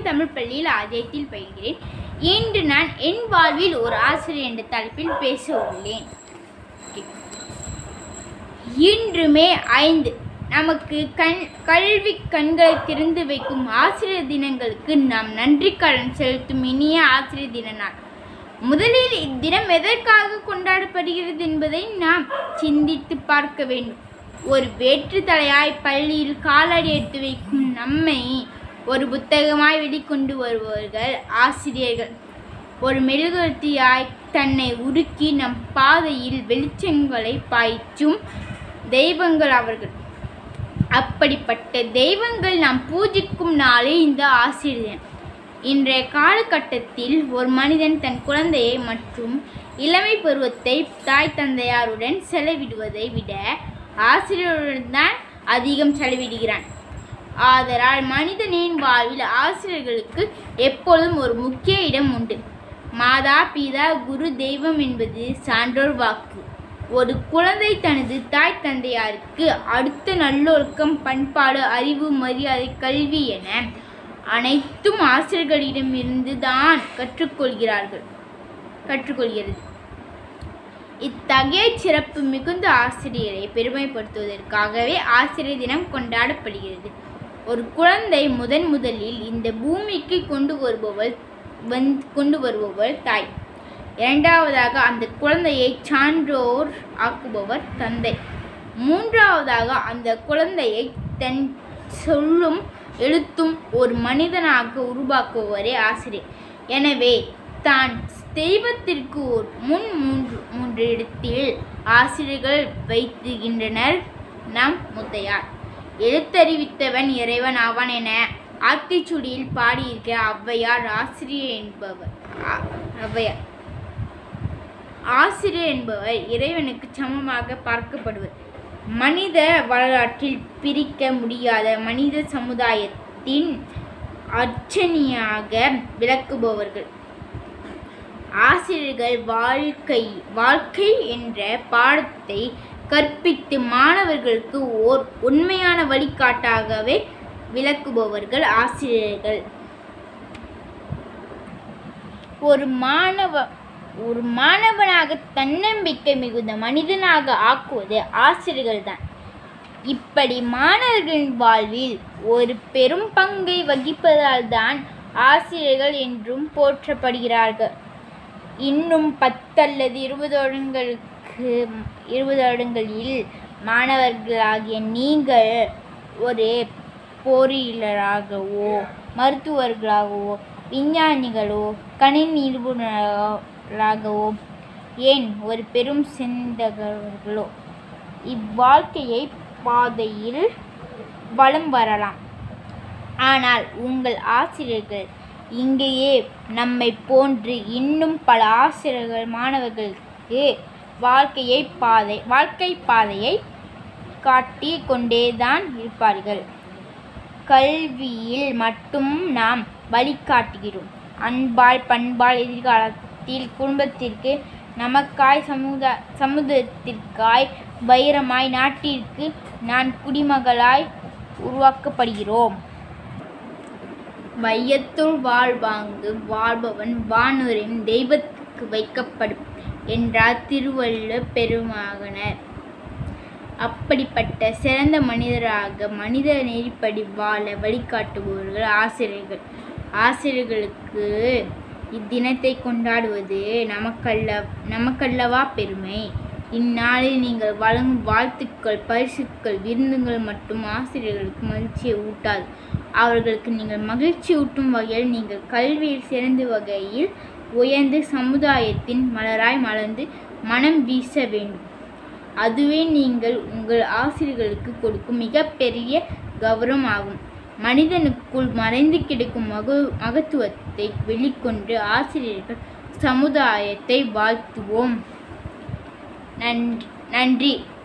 தமிழ் பள்ளியில் ஆஜயத்தில் பயில்கிறேன் இன்று நான் என் வாழ்வில் ஒரு ஆசிரியர் என்ற தலைப்பில் பேச உள்ளேன் இன்று மே ஐந்து நமக்கு கண் கல்வி கண்களை திறந்து வைக்கும் ஆசிரியர் தினங்களுக்கு நாம் நன்றி கடன் செலுத்தும் இனிய ஆசிரியர் தின நாள் முதலில் இத்தினம் எதற்காக கொண்டாடப்படுகிறது என்பதை நாம் சிந்தித்து பார்க்க வேண்டும் ஒரு வேற்று தலையாய் பள்ளியில் காலடி எடுத்து வைக்கும் நம்மை ஒரு புத்தகமாய் வெளிக்கொண்டு வருபவர்கள் ஆசிரியர்கள் ஒரு மெழுகுவர்த்தியாய் தன்னை உருக்கி நம் பாதையில் வெளிச்சங்களை பாய்ச்சும் தெய்வங்கள் அவர்கள் அப்படிப்பட்ட தெய்வங்கள் நாம் பூஜிக்கும் நாளே இந்த ஆசிரியர் தினம் இன்றைய காலகட்டத்தில் ஒரு மனிதன் தன் குழந்தையை மற்றும் இளமை பருவத்தை தாய் தந்தையாருடன் செலவிடுவதை விட ஆசிரியருடன் தான் அதிகம் செலவிடுகிறான் ஆதலால் மனிதனின் வாழ்வில் ஆசிரியர்களுக்கு எப்பொழுதும் ஒரு முக்கிய இடம் உண்டு மாதா பிதா குரு தெய்வம் என்பது சான்றோர் வாக்கு ஒரு குழந்தை தனது தாய் தந்தையாருக்கு அடுத்த நல்லொழுக்கம் பண்பாடு அறிவு மரியாதை கல்வி என அனைத்தும் ஆசிரியர்களிடமிருந்து தான் கற்றுக்கொள்கிறார்கள் கற்றுக்கொள்கிறது இத்தகைய சிறப்பு மிகுந்த ஆசிரியரை பெருமைப்படுத்துவதற்காகவே ஆசிரியர் தினம் கொண்டாடப்படுகிறது ஒரு குழந்தை முதன் முதலில் இந்த பூமிக்கு கொண்டு வருபவள் வந் கொண்டு வருபவள் தாய் இரண்டாவதாக அந்த குழந்தையை சான்றோர் ஆக்குபவர் தந்தை மூன்றாவதாக அந்த குழந்தையை தன் சொல்லும் எழுத்தும் ஒரு மனிதனாக உருவாக்குபவரே ஆசிரியர் எனவே தான் தெய்வத்திற்கு ஒரு முன் மூன்று மூன்று இடத்தில் ஆசிரியர்கள் வைத்துகின்றனர் நம் முத்தையார் எழுத்தறிவித்தவன் இறைவன் ஆவான் என ஆத்திச்சுடியில் பாடியிருக்கிற ஔவையார் ஆசிரியர் என்பவர் ஆ- ஔவையார் ஆசிரியர் என்பவர் இறைவனுக்கு சமமாக பார்க்கப்படுவர் மனித வரலாற்றில் பிரிக்க முடியாத மனித சமுதாயத்தின் அர்ச்சனையாக விளக்குபவர்கள் ஆசிரியர்கள் வாழ்க்கை வாழ்க்கை என்ற பாடத்தை கற்பித்து மாணவர்களுக்கு ஓர் உண்மையான வழிகாட்டாகவே விளக்குபவர்கள் ஆசிரியர்கள் ஒரு மாணவ ஒரு மாணவனாக தன்னம்பிக்கை மிகுந்த மனிதனாக ஆக்குவது ஆசிரியர்கள்தான் இப்படி மாணவர்களின் வாழ்வில் ஒரு பெரும் பங்கை வகிப்பதால் தான் ஆசிரியர்கள் என்றும் போற்றப்படுகிறார்கள் இன்னும் பத்தல்லது இருபது வருடங்களுக்கு இருபது வருடங்களில் மாணவர்களாகிய நீங்கள் ஒரு பொறியியலராகவோ மருத்துவர்களாகவோ விஞ்ஞானிகளோ கணினி நிபுணராகவோ ஏன் ஒரு பெரும் சிந்தகர்களோ இவ்வாழ்க்கையை பாதையில் வலம் வரலாம் ஆனால் உங்கள் ஆசிரியர்கள் இங்கேயே நம்மை போன்று இன்னும் பல ஆசிரியர்கள் மாணவர்களுக்கு வாழ்க்கையை பாதை வாழ்க்கை பாதையை காட்டி கொண்டேதான் இருப்பார்கள் கல்வியில் மட்டும் நாம் வழிகாட்டுகிறோம் அன்பால் பண்பால் எதிர்காலத்தில் குடும்பத்திற்கு நமக்காய் சமுதா சமுதாயத்திற்காய் வைரமாய் நாட்டிற்கு நான் குடிமகளாய் உருவாக்கப்படுகிறோம் வையத்துள் வாழ்வாங்கு வாழ்பவன் வானுரின் தெய்வத்துக்கு வைக்கப்படும் என்றார் திருவள்ளுவர் பெருமகனர் அப்படிப்பட்ட சிறந்த மனிதராக மனித நெறிப்படி வாழ வழிகாட்டுபவர்கள் ஆசிரியர்கள் ஆசிரியர்களுக்கு இத்தினத்தை கொண்டாடுவது நமக்கல்ல நமக்கல்லவா பெருமை இந்நாளில் நீங்கள் வழங்கும் வாழ்த்துக்கள் பரிசுக்கள் விருந்துகள் மற்றும் ஆசிரியர்களுக்கு மகிழ்ச்சியை ஊட்டாது அவர்களுக்கு நீங்கள் மகிழ்ச்சி ஊட்டும் வகையில் நீங்கள் கல்வியில் சிறந்த வகையில் உயர்ந்து சமுதாயத்தின் மலராய் மலர்ந்து மனம் வீச வேண்டும் அதுவே நீங்கள் உங்கள் ஆசிரியர்களுக்கு கொடுக்கும் மிகப்பெரிய கௌரவம் ஆகும் மனிதனுக்குள் மறைந்து கிடக்கும் மகு மகத்துவத்தை வெளிக்கொண்டு ஆசிரியர்கள் சமுதாயத்தை வாழ்த்துவோம் நன்றி நன்றி